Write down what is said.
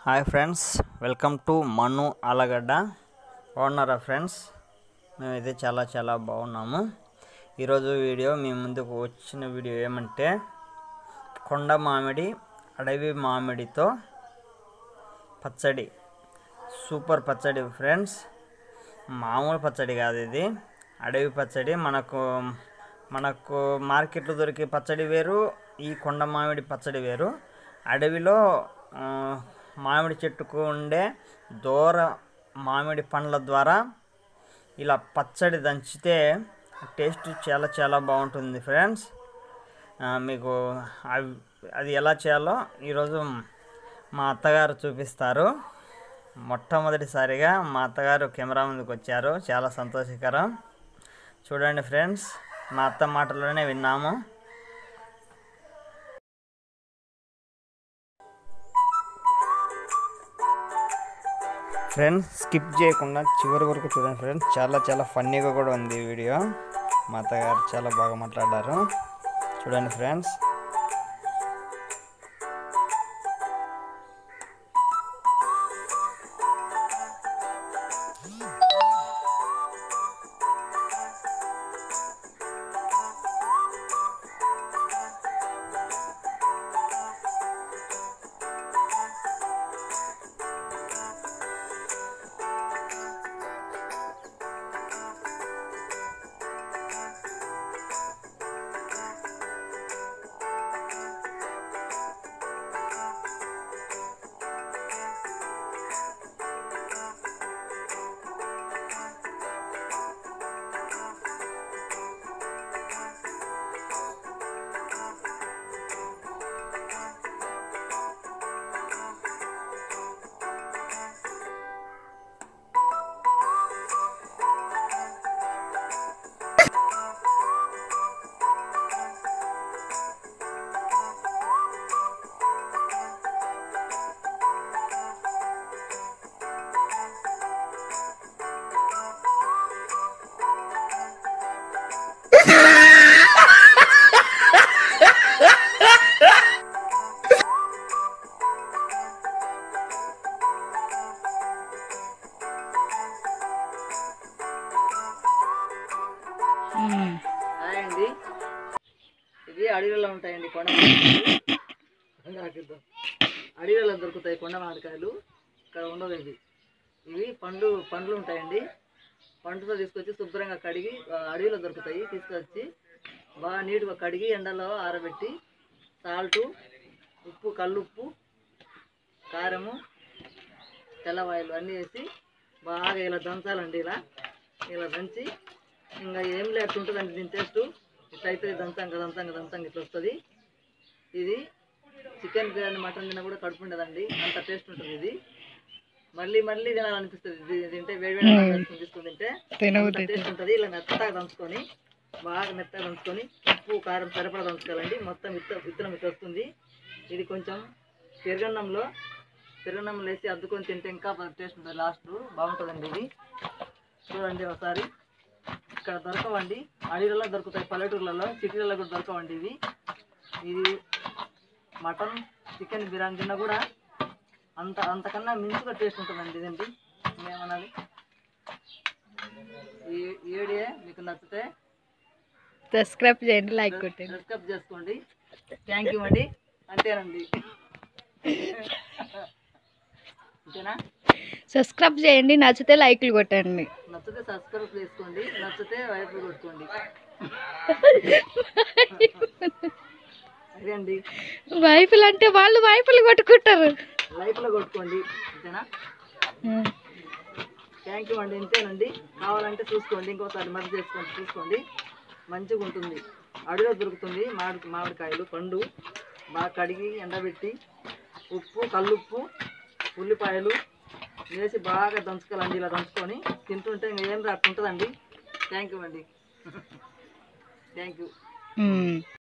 hi friends welcome to Manu Alagadda బాగున్నారా friends మేమైతే చాలా చాలా బాగున్నాము ఈరోజు వీడియో మీ ముందుకు వచ్చిన వీడియో ఏమంటే కొండ మామిడి అడవి మామిడితో పచ్చడి సూపర్ పచ్చడి ఫ్రెండ్స్ మామూలు పచ్చడి కాదు ఇది అడవి పచ్చడి మనకు మనకు మార్కెట్లో దొరికే పచ్చడి వేరు ఈ కొండ మామిడి పచ్చడి వేరు అడవిలో ఆ, మామిడి చెట్టుకు ఉండే దూర మామిడి పండ్ల ద్వారా ఇలా పచ్చడి దంచితే టేస్ట్ చాలా చాలా బాగుంటుంది ఫ్రెండ్స్ ఆ, మీకు అవి అది ఎలా చేయాలో ఈరోజు మా అత్తగారు చూపిస్తారు మొట్టమొదటిసారిగా మా అత్తగారు కెమెరా ముందుకు వచ్చారు చాలా సంతోషకరం చూడండి ఫ్రెండ్స్ మా అత్త మాటలోనే విన్నాము ఫ్రెండ్స్ స్కిప్ చేయకుండా చివరి వరకు చూడండి ఫ్రెండ్స్ చాలా చాలా ఫన్నీగా కూడా ఉంది ఈ వీడియో మా అత్తగారు చాలా బాగా మాట్లాడారు చూడండి ఫ్రెండ్స్ హాయ్ అండి ఇది అడవిలో ఉంటాయండి కొండ మామిడికాయలు అడవిలో దొరుకుతాయి కొండ మామిడికాయలు ఇక్కడ ఉండవు ఇవి ఇవి పండ్లు పండ్లు ఉంటాయండి పండుతో తీసుకొచ్చి శుభ్రంగా కడిగి ఆ, అడవిలో దొరుకుతాయి తీసుకొచ్చి బాగా నీట్గా కడిగి ఎండలో ఆరబెట్టి సాల్టు ఉప్పు కల్లుప్పు కారము తెల్లవాయలు అన్నీ వేసి బాగా ఇలా దంచాలండి ఇలా ఇలా దంచి ఇంకా ఏం లేదు ఉంటుందండి దీని టేస్ట్ ఇట్లా అయితే దంతంగా దంతంగా దంతంగా ఇట్లా వస్తుంది ఇది చికెన్ బిర్యానీ మటన్ తిన్నా కూడా కడుపు ఉండదండి అంత టేస్ట్ ఉంటుంది ఇది మళ్ళీ మళ్ళీ తినాలనిపిస్తుంది ఇది తింటే వేడి వేడి అన్నం వేసుకొని తీసుకొని తింటే అంత టేస్ట్ ఉంటుంది ఇలా మెత్తగా దంచుకొని బాగా మెత్తగా దంచుకొని ఉప్పు కారం సరిపడా దంచుకోవాలండి మొత్తం విత్త విత్తనం ఇట్లా వస్తుంది ఇది కొంచెం పెరుగన్నంలో పెరుగన్నంలో వేసి అద్దుకొని తింటే ఇంకా టేస్ట్ ఉంటుంది లాస్ట్ బాగుంటుందండి ఇది చూడండి ఒకసారి ఇక్కడ దొరకవండి అడవిలలో దొరుకుతాయి పల్లెటూర్లలో సిటీలలో కూడా దొరకవండి ఇవి ఇది మటన్ చికెన్ బిర్యానీ తిన్నా కూడా అంత అంతకన్నా మించుగా టేస్ట్ ఉంటుందండి ఇదండి ఏమనాలి ఈ ఈ వీడియో మీకు నచ్చితే సబ్స్క్రైబ్ చేయండి లైక్ కొట్టండి సబ్స్క్రైబ్ చేసుకోండి థ్యాంక్ యూ అండి అంతేనండి అంతేనా సబ్స్క్రైబ్ చేయండి నచ్చితే లైక్లు కొట్టండి నచ్చితే సబ్స్క్రైబ్ చేసుకోండి నచ్చితే వైపు కొట్టుకోండి అదే అండి వైపులు అంటే వాళ్ళు వైపులు కొట్టుకుంటారు లైఫ్లో కొట్టుకోండి అంతేనా థ్యాంక్ యూ అండి ఇంతేనండి కావాలంటే చూసుకోండి ఇంకోసారి మధ్య చేసుకోండి చూసుకోండి మంచిగా ఉంటుంది అడవిలో దొరుకుతుంది మామిడి మామిడికాయలు పండు బాగా కడిగి ఎండబెట్టి ఉప్పు కల్లుప్పు ఉల్లిపాయలు వేసి బాగా దంచుకోవాలండి ఇలా దంచుకొని తింటుంటే ఇంకా ఏం రాకుంటుందండి థ్యాంక్ యూ అండి థ్యాంక్ యూ